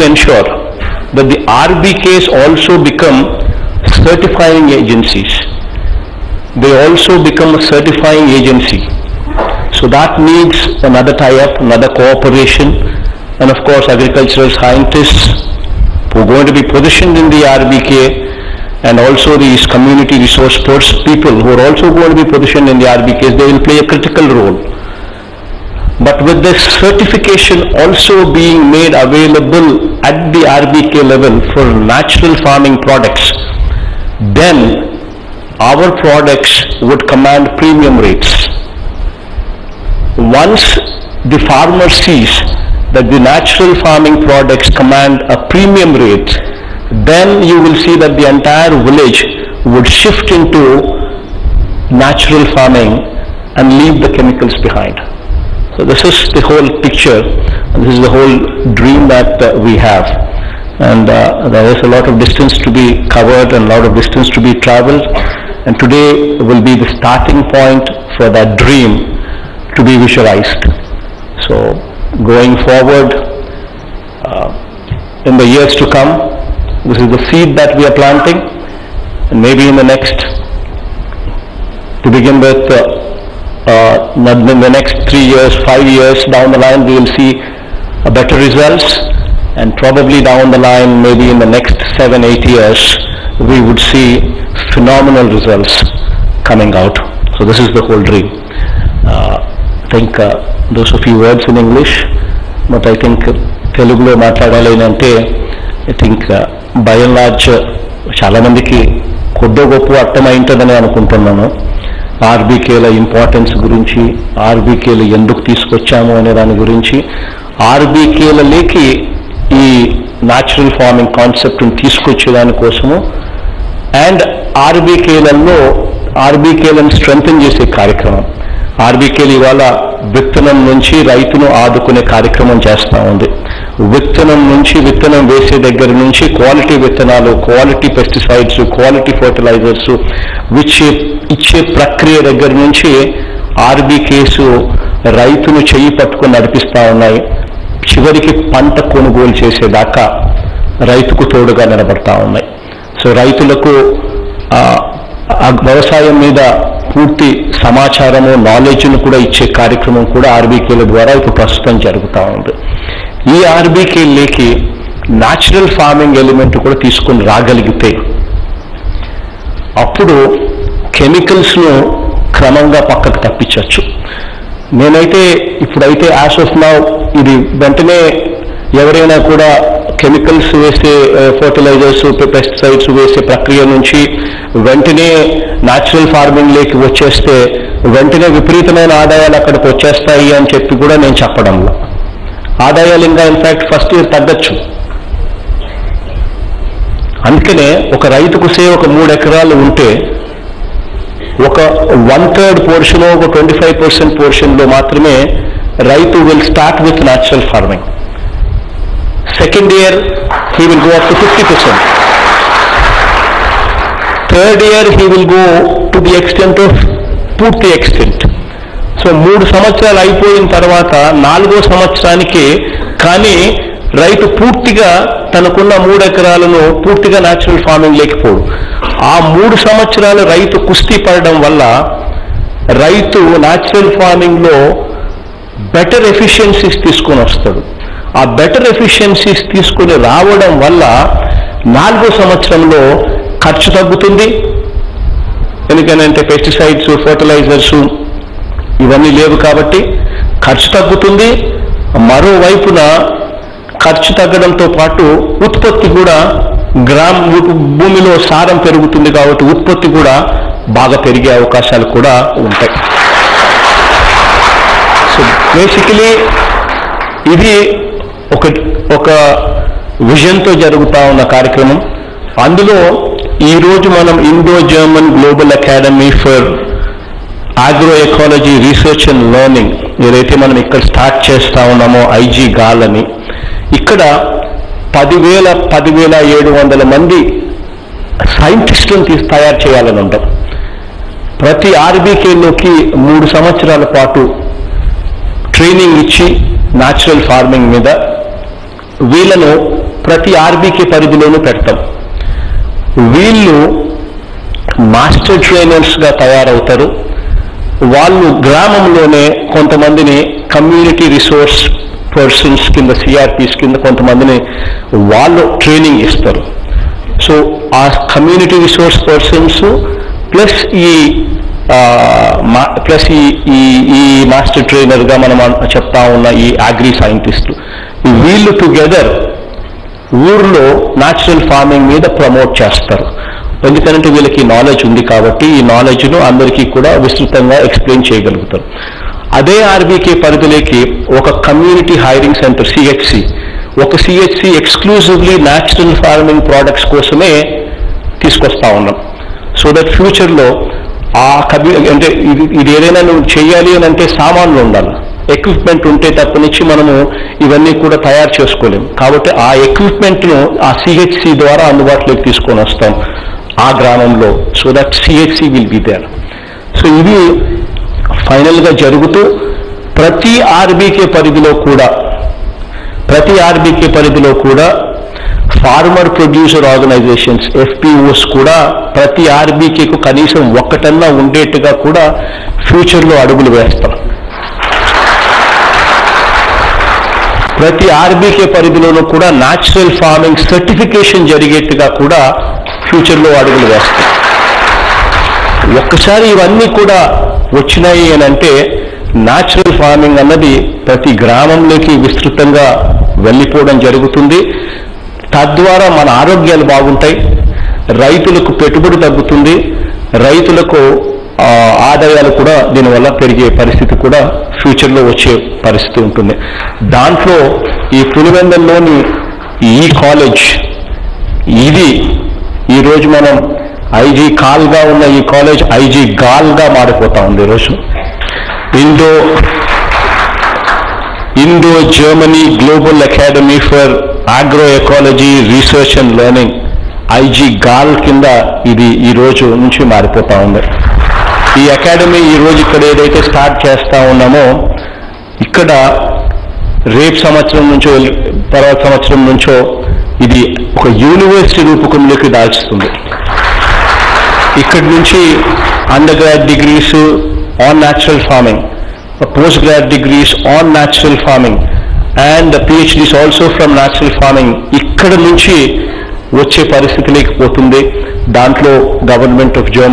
to ensure that the RBKs also become certifying agencies. They also become a certifying agency. So that needs another tie-up, another cooperation, and of course agricultural scientists who are going to be positioned in the RBK and also these community resource pers- people who are also going to be positioned in the RBKs, they will play a critical role. But with this certification also being made available at the RBK level for natural farming products, then our products would command premium rates. Once the farmer sees that the natural farming products command a premium rate, then you will see that the entire village would shift into natural farming and leave the chemicals behind. So this is the whole picture, and this is the whole dream that uh, we have. And uh, there is a lot of distance to be covered and a lot of distance to be traveled. And today will be the starting point for that dream to be visualized. So going forward, uh, in the years to come, this is the seed that we are planting. And maybe in the next, to begin with, uh, uh, not in the next three years, five years down the line, we will see a better results. And probably down the line, maybe in the next seven, eight years, we would see phenomenal results coming out. So this is the whole dream. Uh, I think uh, those a few words in English, but I think తెలుగులో మాట్లాడాలి అని అంటే I think by and large చాలా మందికి కొద్దో గొప్ప అర్థమై ఉంటుందని అనుకుంటున్నాను ఆర్బీకేల ఇంపార్టెన్స్ గురించి ఆర్బీకేలు ఎందుకు తీసుకొచ్చాము అనే దాని గురించి ఆర్బీకేలలోకి ఈ న్యాచురల్ ఫార్మింగ్ కాన్సెప్ట్ని తీసుకొచ్చే దానికోసము అండ్ ఆర్బీకేలలో ఆర్బీకేలను స్ట్రెంగ్తన్ చేసే కార్యక్రమం ఆర్బీకేలు ఇవాళ విత్తనం నుంచి రైతును ఆదుకునే కార్యక్రమం చేస్తూ ఉంది విత్తనం నుంచి విత్తనం వేసే దగ్గర నుంచి క్వాలిటీ విత్తనాలు క్వాలిటీ పెస్టిసైడ్స్ క్వాలిటీ ఫర్టిలైజర్స్ ఇచ్చే ఇచ్చే ప్రక్రియ దగ్గర నుంచి ఆర్బీకేసు రైతును చెయ్యి పట్టుకొని నడిపిస్తూ ఉన్నాయి చివరికి పంట కొనుగోలు చేసేదాకా రైతుకు తోడుగా నిలబడతా ఉన్నాయి సో రైతులకు ఆ, ఆ వ్యవసాయం మీద పూర్తి సమాచారము నాలెడ్జ్ను కూడా ఇచ్చే కార్యక్రమం కూడా ఆర్బీకేల ద్వారా ఇప్పుడు ప్రస్తుతం జరుగుతూ ఉంది ఈ ఆర్బీకేలకి న్యాచురల్ ఫార్మింగ్ ఎలిమెంట్ కూడా తీసుకొని రాగలిగితే అప్పుడు కెమికల్స్ను క్రమంగా పక్కకు తప్పించవచ్చు నేనైతే ఇప్పుడైతే యాజ్ ఆఫ్ నౌ ఇది వెంటనే ఎవరైనా కూడా కెమికల్స్ వేసే ఫర్టిలైజర్స్ పెస్టిసైడ్స్ వేసే ప్రక్రియ నుంచి వెంటనే న్యాచురల్ ఫార్మింగ్ లేకి వచ్చేస్తే వెంటనే విపరీతమైన ఆదాయాలు అక్కడికి వచ్చేస్తాయి అని చెప్పి కూడా నేను చెప్పడంలో ఆదాయాలు ఇంకా ఇన్ఫాక్ట్ ఫస్ట్ ఇయర్ తగ్గచ్చు అందుకనే ఒక రైతుకు సే ఒక మూడు ఎకరాలు ఉంటే ఒక వన్ థర్డ్ పోర్షన్ ఒక ట్వంటీ ఫైవ్ పర్సెంట్ పోర్షన్లో మాత్రమే రైతు will start with natural farming second year he will go up to fifty percent third year he will go to the extent of పూర్తి ఎక్స్టెంట్ సో మూడు సంవత్సరాలు అయిపోయిన తర్వాత నాలుగో సంవత్సరానికి కానీ రైతు పూర్తిగా తనకున్న మూడు ఎకరాలను పూర్తిగా న్యాచురల్ ఫార్మింగ్ లేకపోడు ఆ మూడు సంవత్సరాలు రైతు కుస్తీ పడడం వల్ల రైతు న్యాచురల్ ఫార్మింగ్లో బెటర్ ఎఫిషియన్సీస్ తీసుకొని వస్తాడు ఆ బెటర్ ఎఫిషియన్సీస్ తీసుకొని రావడం వల్ల నాలుగో సంవత్సరంలో ఖర్చు తగ్గుతుంది ఎందుకనంటే పెస్టిసైడ్స్ ఫర్టిలైజర్స్ ఇవన్నీ లేవు కాబట్టి ఖర్చు తగ్గుతుంది మరోవైపున ఖర్చు తగ్గడంతో పాటు ఉత్పత్తి కూడా గ్రామ్ భూమిలో సారం పెరుగుతుంది కాబట్టి ఉత్పత్తి కూడా బాగా పెరిగే అవకాశాలు కూడా ఉంటాయి సో బేసికలీ ఇది ఒక ఒక విజన్తో జరుగుతూ ఉన్న కార్యక్రమం అందులో ఈరోజు మనం Indo German global academy for agro ecology research and learning ఏదైతే మనం ఇక్కడ స్టార్ట్ చేస్తా ఉన్నామో ఐజీ గాల్ అని ఇక్కడ పదివేల పదివేల ఏడు వందల మంది సైంటిస్టులను తీసి తయారు చేయాలని ఉంటాం ప్రతి ఆర్బీకేలోకి మూడు సంవత్సరాల పాటు ట్రైనింగ్ ఇచ్చి న్యాచురల్ ఫార్మింగ్ మీద వీళ్ళను ప్రతి ఆర్బీకే పరిధిలోనూ పెడతాం వీళ్ళు మాస్టర్ ట్రైనర్స్గా తయారవుతారు వాళ్ళు గ్రామంలోనే కొంతమందిని కమ్యూనిటీ రిసోర్స్ పర్సన్స్ కింద సిఆర్పిస్ కింద కొంతమందిని వాళ్ళు ట్రైనింగ్ ఇస్తారు సో ఆ కమ్యూనిటీ రిసోర్స్ పర్సన్స్ ప్లస్ ఈ ప్లస్ ఈ ఈ ఈ మాస్టర్ ట్రైనర్గా మనం అన్- చెప్తా ఉన్న ఈ అగ్రి సైంటిస్టులు వీళ్ళు టుగెదర్ ఊర్లో న్యాచురల్ ఫార్మింగ్ మీద ప్రమోట్ చేస్తారు ఎందుకంటే వీళ్ళకి నాలెడ్జ్ ఉంది కాబట్టి ఈ నాలెడ్జ్ను అందరికీ కూడా విస్తృతంగా ఎక్స్ప్లెయిన్ చేయగలుగుతారు అదే ఆర్బీకే పరిధిలోకి ఒక కమ్యూనిటీ హైరింగ్ సెంటర్ సిహెచ్సి ఒక CHC exclusively natural farming products కోసమే తీసుకొస్తా ఉన్నాం సో దట్ ఫ్యూచర్లో ఆ కమ్యూ అంటే ఇది ఇది ఏదైనా నువ్వు చేయాలి అని అంటే సామాన్లు ఉండాలి ఎక్విప్మెంట్ ఉంటే తప్పనిచ్చి మనము ఇవన్నీ కూడా తయారు చేసుకోలేము కాబట్టి ఆ ఎక్విప్మెంట్ను ఆ సిహెచ్సి ద్వారా అందుబాటులోకి తీసుకొని వస్తాం ఆ గ్రామంలో so that CHC will be there so ఇది ఫైనల్గా జరుగుతూ ప్రతి ఆర్బీకే పరిధిలో కూడా ప్రతి ఆర్బీకే పరిధిలో కూడా ఫార్మర్ ప్రొడ్యూసర్ ఆర్గనైజేషన్స్ ఎఫ్పిఓస్ కూడా ప్రతి ఆర్బీకేకు కనీసం ఒక్కటన్నా ఉండేట్టుగా కూడా ఫ్యూచర్లో అడుగులు వేస్తాం ప్రతి ఆర్బీకే పరిధిలోనూ కూడా న్యాచురల్ ఫార్మింగ్ సర్టిఫికేషన్ జరిగేట్టుగా కూడా ఫ్యూచర్లో అడుగులు వేస్తాం ఒక్కసారి ఇవన్నీ కూడా వచ్చినాయి అని అంటే న్యాచురల్ ఫార్మింగ్ అన్నది ప్రతి గ్రామంలోకి విస్తృతంగా వెళ్ళిపోవడం జరుగుతుంది తద్వారా మన ఆరోగ్యాలు బాగుంటాయి రైతులకు పెట్టుబడి తగ్గుతుంది రైతులకు ఆ, ఆదాయాలు కూడా దీనివల్ల పెరిగే పరిస్థితి కూడా ఫ్యూచర్లో వచ్చే పరిస్థితి ఉంటుంది దాంట్లో ఈ పులివెందల్లోని ఈ కాలేజ్ ఇది ఈరోజు మనం ఐజీ కాల్గా ఉన్న ఈ కాలేజ్ ఐజీ గాల్గా మారిపోతా ఉంది ఈరోజు Indo Indo Germany global academy for agro ecology research and learning IG GAARL కింద ఇది ఈ రోజు నుంచి మారిపోతా ఉంది ఈ అకాడమీ ఈ రోజు ఇక్కడ ఏదైతే స్టార్ట్ చేస్తా ఉన్నామో ఇక్కడ రేపు సంవత్సరం నుంచో తర్వాత సంవత్సరం నుంచో ఇది ఒక యూనివర్సిటీ రూపకంలోకి దాల్చుతుంది ఇక్కడి నుంచి under grad degrees on natural farming post grad degrees on natural farming and PhDs also from natural farming ఇక్కడ నుంచి వచ్చే పరిస్థితిలోకి పోతుంది దాంట్లో గవర్నమెంట్ ఆఫ్ జర్మనీ